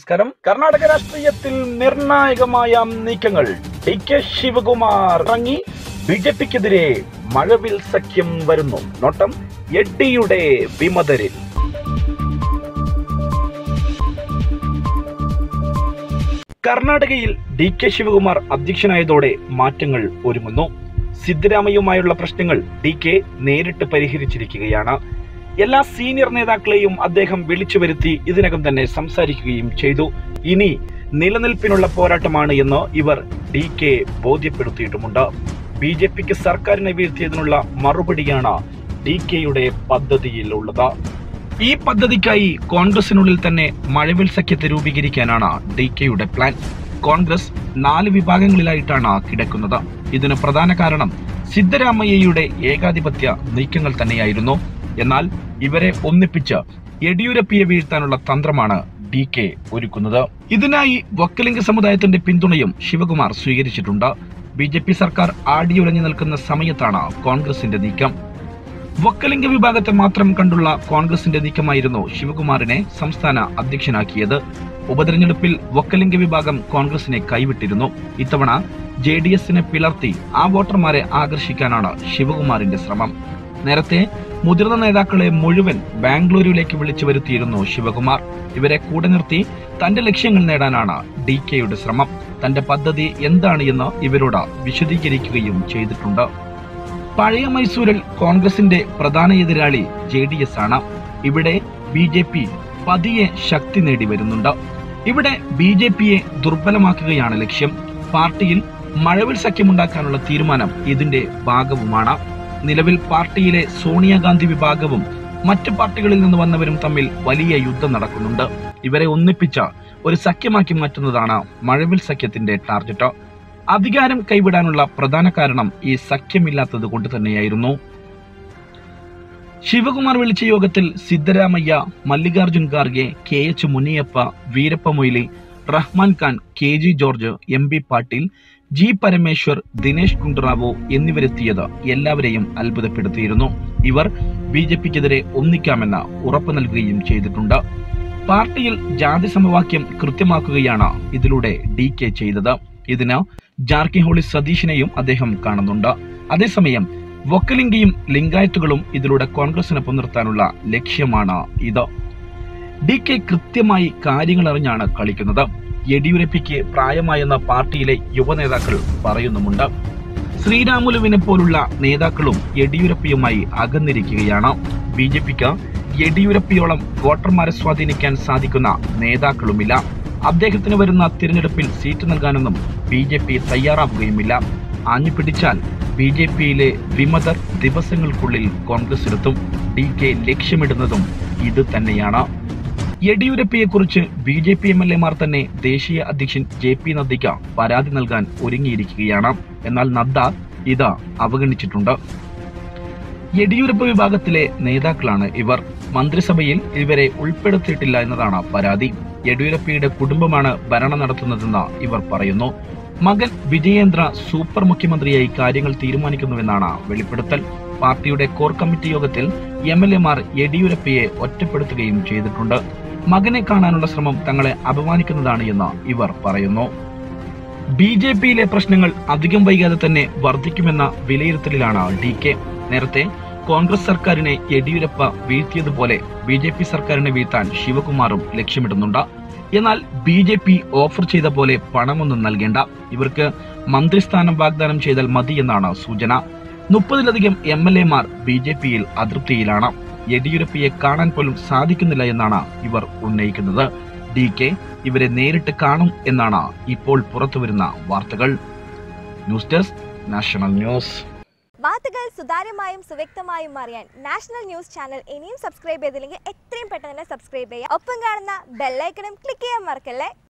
നമസ്കാരം കർണാടക രാഷ്ട്രീയത്തിൽ നിർണായകമായ നീക്കങ്ങൾ ഡി കെ ശിവകുമാർ ഇറങ്ങി ബി ജെ പിക്കെതിരെ മഴവിൽ സഖ്യം വരുന്നു നോട്ടം എഡ്ഡിയുടെ വിമതരിൽ കർണാടകയിൽ ഡി കെ ശിവകുമാർ അധ്യക്ഷനായതോടെ മാറ്റങ്ങൾ ഒരുങ്ങുന്നു സിദ്ധരാമയ്യുമായുള്ള പ്രശ്നങ്ങൾ ഡി കെ നേരിട്ട് പരിഹരിച്ചിരിക്കുകയാണ് എല്ലാ സീനിയർ നേതാക്കളെയും അദ്ദേഹം വിളിച്ചു വരുത്തി ഇതിനകം തന്നെ സംസാരിക്കുകയും ചെയ്തു ഇനി നിലനിൽപ്പിനുള്ള പോരാട്ടമാണ് എന്ന് ഇവർ ഡി കെ ബോധ്യപ്പെടുത്തിയിട്ടുമുണ്ട് ബി ജെ പിക്ക് സർക്കാരിനെ വീഴ്ത്തിയതിനുള്ള മറുപടിയാണ് ഡി കെയുടെ പദ്ധതിയിലുള്ളത് ഈ പദ്ധതിക്കായി കോൺഗ്രസിനുള്ളിൽ തന്നെ മഴവിൽ സഖ്യത്തെ രൂപീകരിക്കാനാണ് ഡി കെയുടെ പ്ലാൻ കോൺഗ്രസ് നാല് വിഭാഗങ്ങളിലായിട്ടാണ് കിടക്കുന്നത് ഇതിന് പ്രധാന കാരണം സിദ്ധരാമയ്യയുടെ ഏകാധിപത്യ നീക്കങ്ങൾ തന്നെയായിരുന്നു എന്നാൽ ഇവരെ ഒന്നിപ്പിച്ച് യെഡിയൂരപ്പയെ വീഴ്ത്താനുള്ള തന്ത്രമാണ് ഡി കെ ഒരുക്കുന്നത് ഇതിനായി വക്കലിംഗ സമുദായത്തിന്റെ പിന്തുണയും ശിവകുമാർ സ്വീകരിച്ചിട്ടുണ്ട് ബി ജെ പി സർക്കാർ ആടിയുലഞ്ഞു നിൽക്കുന്ന സമയത്താണ് കോൺഗ്രസിന്റെ നീക്കം വക്കലിംഗ വിഭാഗത്തെ മാത്രം കണ്ടുള്ള കോൺഗ്രസിന്റെ നീക്കമായിരുന്നു ശിവകുമാറിനെ സംസ്ഥാന അധ്യക്ഷനാക്കിയത് ഉപതെരഞ്ഞെടുപ്പിൽ വക്കലിംഗ വിഭാഗം കോൺഗ്രസിനെ കൈവിട്ടിരുന്നു ഇത്തവണ ജെ ഡി എസിനെ പിളർത്തി ആ വോട്ടർമാരെ ആകർഷിക്കാനാണ് ശിവകുമാറിന്റെ ശ്രമം നേരത്തെ മുതിർന്ന നേതാക്കളെ മുഴുവൻ ബാംഗ്ലൂരുവിലേക്ക് വിളിച്ചു വരുത്തിയിരുന്നു ശിവകുമാർ ഇവരെ കൂടെ നിർത്തി തന്റെ ലക്ഷ്യങ്ങൾ നേടാനാണ് ഡി കെയുടെ ശ്രമം തന്റെ പദ്ധതി എന്താണ് എന്ന് ഇവരോട് വിശദീകരിക്കുകയും ചെയ്തിട്ടുണ്ട് പഴയ മൈസൂരിൽ കോൺഗ്രസിന്റെ പ്രധാന എതിരാളി ജെ ഡി എസ് ആണ് ഇവിടെ ബി ജെ പി പതിയെ ശക്തി നേടി വരുന്നുണ്ട് ഇവിടെ ബി ജെ പിയെ ദുർബലമാക്കുകയാണ് ലക്ഷ്യം പാർട്ടിയിൽ മഴവിൽ സഖ്യമുണ്ടാക്കാനുള്ള തീരുമാനം ഇതിന്റെ ഭാഗവുമാണ് നിലവിൽ പാർട്ടിയിലെ സോണിയാഗാന്ധി വിഭാഗവും മറ്റു പാർട്ടികളിൽ നിന്ന് വന്നവരും തമ്മിൽ വലിയ യുദ്ധം നടക്കുന്നുണ്ട് ഇവരെ ഒന്നിപ്പിച്ച ഒരു സഖ്യമാക്കി മാറ്റുന്നതാണ് മഴവിൽ സഖ്യത്തിന്റെ ടാർഗറ്റ് അധികാരം കൈവിടാനുള്ള പ്രധാന കാരണം ഈ സഖ്യമില്ലാത്തത് കൊണ്ട് തന്നെയായിരുന്നു ശിവകുമാർ വിളിച്ച യോഗത്തിൽ Siddaramaiah Mallikarjun Kharge K H Muniyappa Veerappa Moily Rahman Khan K G George M B Patil G Parameshwar Dinesh Gundurao എന്നിവരെത്തിയത് എല്ലാവരെയും അത്ഭുതപ്പെടുത്തിയിരുന്നു ഇവർ ബി ജെ പിക്കെതിരെ ഒന്നിക്കാമെന്ന് ഉറപ്പു നൽകുകയും ചെയ്തിട്ടുണ്ട് പാർട്ടിയിൽ ജാതി സമവാക്യം കൃത്യമാക്കുകയാണ് ഇതിലൂടെ ഡി കെ ചെയ്തത് ഇതിന് ജാർക്കിഹോളി സതീഷിനെയും അദ്ദേഹം കാണുന്നുണ്ട് അതേസമയം വൊക്കലിംഗയും ലിംഗായത്തുകളും ഇതിലൂടെ കോൺഗ്രസിനൊപ്പം നിർത്താനുള്ള ലക്ഷ്യമാണ് ഇത് ഡി കെ കൃത്യമായി കാര്യങ്ങൾ അറിഞ്ഞാണ് കളിക്കുന്നത് യെഡിയൂരപ്പയ്ക്ക് പ്രായമായെന്ന പാർട്ടിയിലെ യുവനേതാക്കൾ പറയുന്നുമുണ്ട് ശ്രീരാമുലുവിനെ പോലുള്ള നേതാക്കളും യെഡിയൂരപ്പയുമായി അകന്നിരിക്കുകയാണ് ബി ജെ പിക്ക് യെഡിയൂരപ്പയോളം വോട്ടർമാരെ സ്വാധീനിക്കാൻ സാധിക്കുന്ന നേതാക്കളുമില്ല അദ്ദേഹത്തിന് വരുന്ന തിരഞ്ഞെടുപ്പിൽ സീറ്റ് നൽകാനൊന്നും ബി ജെ പി തയ്യാറാവുകയുമില്ല ആഞ്ഞു പിടിച്ചാൽ ബി ജെ പിയിലെ വിമതർ ദിവസങ്ങൾക്കുള്ളിൽ കോൺഗ്രസിലെത്തും ഡി കെ ലക്ഷ്യമിടുന്നതും ഇത് തന്നെയാണ് യെഡിയൂരപ്പയെക്കുറിച്ച് B J P M L എമാർ തന്നെ ദേശീയ അധ്യക്ഷൻ ജെ പി നദ്ദയ്ക്ക് പരാതി നൽകാൻ ഒരുങ്ങിയിരിക്കുകയാണ് എന്നാൽ നദ്ദ ഇത് അവഗണിച്ചിട്ടുണ്ട് യെഡിയൂരപ്പ വിഭാഗത്തിലെ നേതാക്കളാണ് ഇവർ മന്ത്രിസഭയിൽ ഇവരെ ഉൾപ്പെടുത്തിയിട്ടില്ല എന്നതാണ് പരാതി യെഡിയൂരപ്പയുടെ കുടുംബമാണ് ഭരണം നടത്തുന്നതെന്ന് ഇവർ പറയുന്നു മകൻ വിജയേന്ദ്ര സൂപ്പർ മുഖ്യമന്ത്രിയായി കാര്യങ്ങൾ തീരുമാനിക്കുന്നുവെന്നാണ് വെളിപ്പെടുത്തൽ പാർട്ടിയുടെ കോർ കമ്മിറ്റി യോഗത്തിൽ എം എൽ എമാർ യെഡിയൂരപ്പയെ ഒറ്റപ്പെടുത്തുകയും ചെയ്തിട്ടുണ്ട് മകനെ കാണാനുള്ള ശ്രമം തങ്ങളെ അപമാനിക്കുന്നതാണ് എന്ന് ഇവർ പറയുന്നു ബി ജെ പിയിലെ പ്രശ്നങ്ങൾ അധികം വൈകാതെ തന്നെ വർദ്ധിക്കുമെന്ന വിലയിരുത്തലിലാണ് ഡി കെ നേരത്തെ കോൺഗ്രസ് സർക്കാരിനെ യെഡിയൂരപ്പ വീഴ്ത്തിയതുപോലെ ബി ജെ പി സർക്കാരിനെ വീഴ്ത്താൻ ശിവകുമാറും ലക്ഷ്യമിടുന്നുണ്ട് എന്നാൽ ബി ജെ പി ഓഫർ ചെയ്ത പോലെ പണമൊന്നും നൽകേണ്ട ഇവർക്ക് മന്ത്രിസ്ഥാനം വാഗ്ദാനം ചെയ്താൽ മതി എന്നാണ് സൂചന മുപ്പതിലധികം എം എൽ എമാർ ബി ജെ പിയിൽ അതൃപ്തിയിലാണ് യെഡിയൂരപ്പയെ കാണാൻ പോലും സാധിക്കുന്നില്ല എന്നാണ് ഇവർ ഉന്നയിക്കുന്നത് ഡി കെ ഇവരെ നേരിട്ട് കാണും എന്നാണ് ഇപ്പോൾ പുറത്തുവരുന്ന വാർത്തകൾ ന്യൂസ് ഡെസ്ക് നാഷണൽ ന്യൂസ് വാർത്തകൾ സുതാര്യമായും സുവ്യക്തമായും അറിയാൻ നാഷണൽ ന്യൂസ് ചാനൽ ഇനിയും സബ്സ്ക്രൈബ് ചെയ്തില്ലെങ്കിൽ എത്രയും പെട്ടെന്ന് തന്നെ സബ്സ്ക്രൈബ് ചെയ്യുക ഒപ്പം കാണുന്ന ബെല്ലൈക്കണും ക്ലിക്ക് ചെയ്യാൻ മറക്കല്ലേ